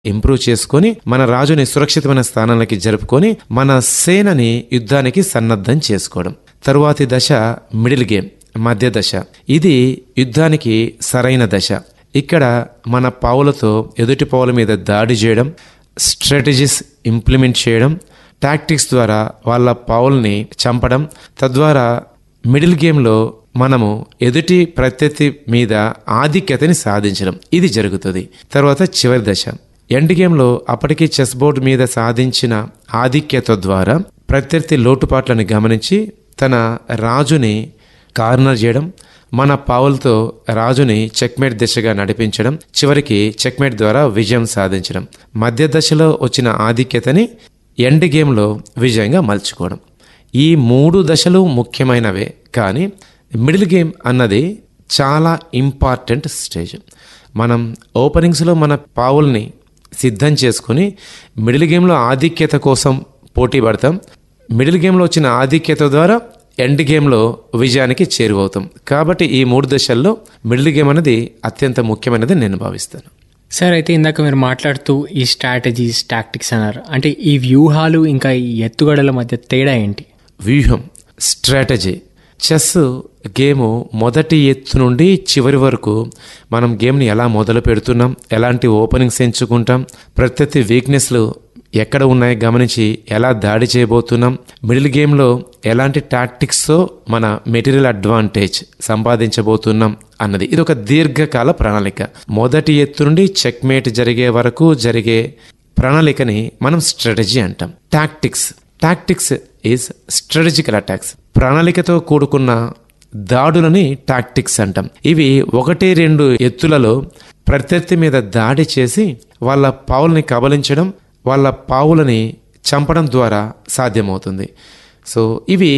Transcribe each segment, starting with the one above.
improve చేసుకొని మన రాజుని సురక్షితమైన స్థానాలకి జరుపుకొని మన సేనని యుద్ధానికి సన్నద్ధం చేసుకోవడం తరువాతి దశ మిడిల్ గేమ్ మధ్య దశ ఇది యుద్ధానికి సరైన దశ ఇక్కడ మన పావులతో ఎదుటి పావుల మీద దాడి చేయడం స్ట్రాటజీస్ ఇంప్లిమెంట్ చేయడం టాక్టిక్స్ ద్వారా వాళ్ళ పావుల్ని చంపడం తద్వారా మిడిల్ గేమ్లో మనము ఎదుటి ప్రత్యర్థి మీద ఆధిక్యతని సాధించడం ఇది జరుగుతుంది తర్వాత చివరి దశ ఎండ్ గేమ్లో అప్పటికి చెస్ బోర్డు మీద సాధించిన ఆధిక్యత ద్వారా ప్రత్యర్థి లోటుపాట్లను గమనించి తన రాజుని కార్నర్ చేయడం మన పావులతో రాజుని చెక్మేట్ దిశగా నడిపించడం చివరికి చెక్మేట్ ద్వారా విజయం సాధించడం మధ్య దశలో వచ్చిన ఆధిక్యతని ఎండ్ గేమ్లో విజయంగా మలుచుకోవడం ఈ మూడు దశలు ముఖ్యమైనవే కానీ మిడిల్ గేమ్ అన్నది చాలా ఇంపార్టెంట్ స్టేజ్ మనం ఓపెనింగ్స్లో మన పావుల్ని సిద్ధం చేసుకుని మిడిల్ గేమ్లో ఆధిక్యత కోసం పోటీ పడతాం మిడిల్ గేమ్లో వచ్చిన ఆధిక్యత ద్వారా ఎండ్ గేమ్లో విజయానికి చేరువవుతాం కాబట్టి ఈ మూడు దశల్లో మిడిల్ గేమ్ అనేది అత్యంత ముఖ్యమైనది నేను భావిస్తాను సార్ అయితే ఇందాక మీరు మాట్లాడుతూ ఈ స్ట్రాటజీస్ టాక్టిక్స్ అన్నారు అంటే ఈ వ్యూహాలు ఇంకా ఈ ఎత్తుగడల మధ్య తేడా ఏంటి వ్యూహం స్ట్రాటజీ చెస్ గేము మొదటి ఎత్తు నుండి చివరి వరకు మనం గేమ్ని ఎలా మొదలు పెడుతున్నాం ఎలాంటి ఓపెనింగ్స్ ఎంచుకుంటాం ప్రత్యర్థి వీక్నెస్లు ఎక్కడ ఉన్నాయో గమనించి ఎలా దాడి చేయబోతున్నాం మిడిల్ గేమ్లో ఎలాంటి టాక్టిక్స్తో మన మెటీరియల్ అడ్వాంటేజ్ సంపాదించబోతున్నాం అన్నది ఇది ఒక దీర్ఘకాల ప్రణాళిక మొదటి ఎత్తు నుండి చెక్మేట్ జరిగే వరకు జరిగే ప్రణాళికని మనం స్ట్రాటజీ అంటాం tactics tactics is strategical attacks ప్రణాళికతో కూడుకున్న దాడులని టాక్టిక్స్ అంటాం ఇవి ఒకటి రెండు ఎత్తులలో ప్రత్యర్థి మీద దాడి చేసి వాళ్ళ పావులని కబలించడం వాళ్ళ పావులని చంపడం ద్వారా సాధ్యమవుతుంది సో ఇవి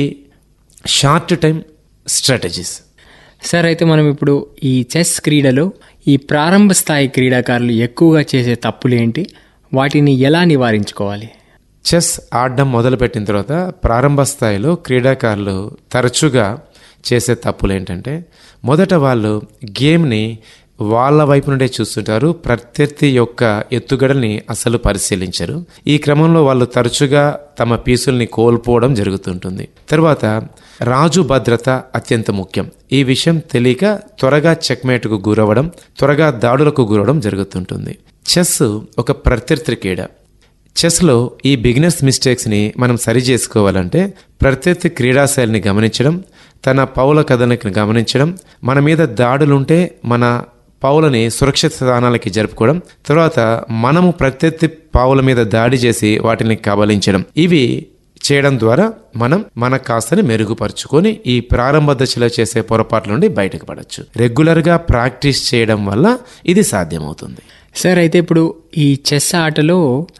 షార్ట్ టైం స్ట్రాటజీస్ సార్ అయితే మనం ఇప్పుడు ఈ చెస్ క్రీడలో ఈ ప్రారంభ స్థాయి క్రీడాకారులు ఎక్కువగా చేసే తప్పులు ఏంటి వాటిని ఎలా నివారించుకోవాలి చెస్ ఆడడం మొదలుపెట్టిన తర్వాత ప్రారంభ స్థాయిలో క్రీడాకారులు తరచుగా చేసే తప్పులు ఏంటంటే మొదట వాళ్ళు గేమ్ని వాళ్ళ వైపు నుండే చూస్తుంటారు ప్రత్యర్థి యొక్క ఎత్తుగడల్ని అసలు పరిశీలించరు ఈ క్రమంలో వాళ్ళు తరచుగా తమ పీసుల్ని కోల్పోవడం జరుగుతుంటుంది తర్వాత రాజు భద్రత అత్యంత ముఖ్యం ఈ విషయం తెలియక త్వరగా చెక్మేట్కు గురవడం త్వరగా దాడులకు గురవడం జరుగుతుంటుంది చెస్ ఒక ప్రత్యర్థి క్రీడ చెస్లో ఈ బిగినర్స్ మిస్టేక్స్ని మనం సరి చేసుకోవాలంటే ప్రత్యర్థి క్రీడాశైలిని గమనించడం తన పౌల కథలకి గమనించడం మన మీద దాడులుంటే మన పావులని సురక్షిత స్థానాలకి జరుపుకోవడం తర్వాత మనము ప్రత్యర్థి పావుల మీద దాడి చేసి వాటిని కబలించడం ఇవి చేయడం ద్వారా మనం మన కాస్తని మెరుగుపరుచుకొని ఈ ప్రారంభ దశలో చేసే పొరపాట్ల నుండి బయటకు పడవచ్చు రెగ్యులర్గా ప్రాక్టీస్ చేయడం వల్ల ఇది సాధ్యమవుతుంది సార్ అయితే ఇప్పుడు ఈ చెస్ ఆటలో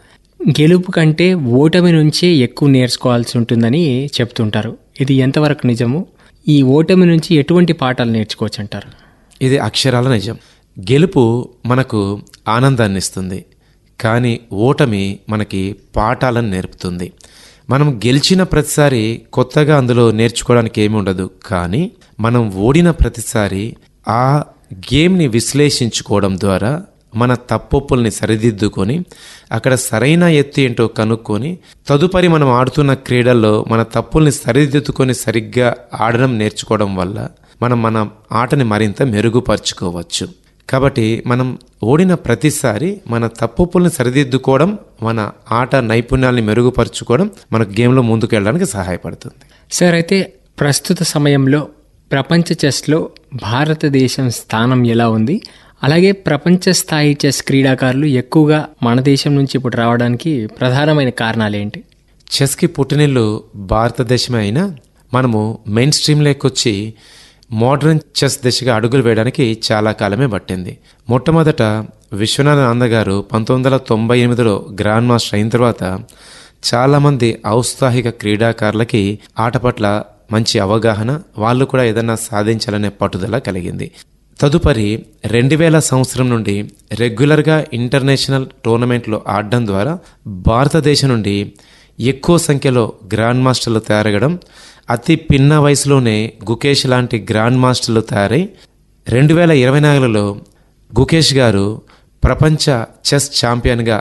గెలుపు కంటే ఓటమి నుంచే ఎక్కువ నేర్చుకోవాల్సి ఉంటుందని చెప్తుంటారు ఇది ఎంతవరకు నిజము ఈ ఓటమి నుంచి ఎటువంటి పాఠాలు నేర్చుకోవచ్చు అంటారు ఇది అక్షరాల నిజం గెలుపు మనకు ఆనందాన్ని ఇస్తుంది కానీ ఓటమి మనకి పాఠాలను నేర్పుతుంది మనం గెలిచిన ప్రతిసారి కొత్తగా అందులో నేర్చుకోవడానికి ఏమి ఉండదు కానీ మనం ఓడిన ప్రతిసారి ఆ గేమ్ని విశ్లేషించుకోవడం ద్వారా మన తప్పొప్పుల్ని సరిదిద్దుకొని అక్కడ సరైన ఎత్తు ఏంటో కనుక్కొని తదుపరి మనం ఆడుతున్న క్రీడల్లో మన తప్పుల్ని సరిదిద్దుకొని సరిగ్గా ఆడడం నేర్చుకోవడం వల్ల మనం మన ఆటని మరింత మెరుగుపరుచుకోవచ్చు కాబట్టి మనం ఓడిన ప్రతిసారి మన తప్పుల్ని సరిదిద్దుకోవడం మన ఆట నైపుణ్యాల్ని మెరుగుపరుచుకోవడం మనకు గేమ్లో ముందుకు వెళ్ళడానికి సహాయపడుతుంది సార్ అయితే ప్రస్తుత సమయంలో ప్రపంచ చెస్లో భారతదేశం స్థానం ఎలా ఉంది అలాగే ప్రపంచ స్థాయి చెస్ క్రీడాకారులు ఎక్కువగా మన దేశం నుంచి ఇప్పుడు రావడానికి ప్రధానమైన కారణాలు ఏంటి చెస్కి పుట్టినిల్లు భారతదేశమే అయినా మనము మెయిన్ స్ట్రీమ్లోకి వచ్చి మోడర్న్ చెస్ దిశగా అడుగులు వేయడానికి చాలా కాలమే పట్టింది మొట్టమొదట విశ్వనాథ ఆనంద గారు పంతొమ్మిది వందల తొంభై ఎనిమిదిలో గ్రాండ్ మాస్టర్ అయిన తర్వాత చాలామంది ఔత్సాహిక క్రీడాకారులకి ఆట పట్ల మంచి అవగాహన వాళ్ళు కూడా ఏదన్నా సాధించాలనే పట్టుదల కలిగింది తదుపరి రెండు వేల సంవత్సరం నుండి రెగ్యులర్గా ఇంటర్నేషనల్ టోర్నమెంట్లో ఆడడం ద్వారా భారతదేశం నుండి ఎక్కువ సంఖ్యలో గ్రాండ్ మాస్టర్లు తయారగడం అతి పిన్న వయసులోనే గుకేష్ లాంటి గ్రాండ్ మాస్టర్లు తయారై రెండు వేల ఇరవై నాలుగులో గుకేష్ గారు ప్రపంచ చెస్ ఛాంపియన్గా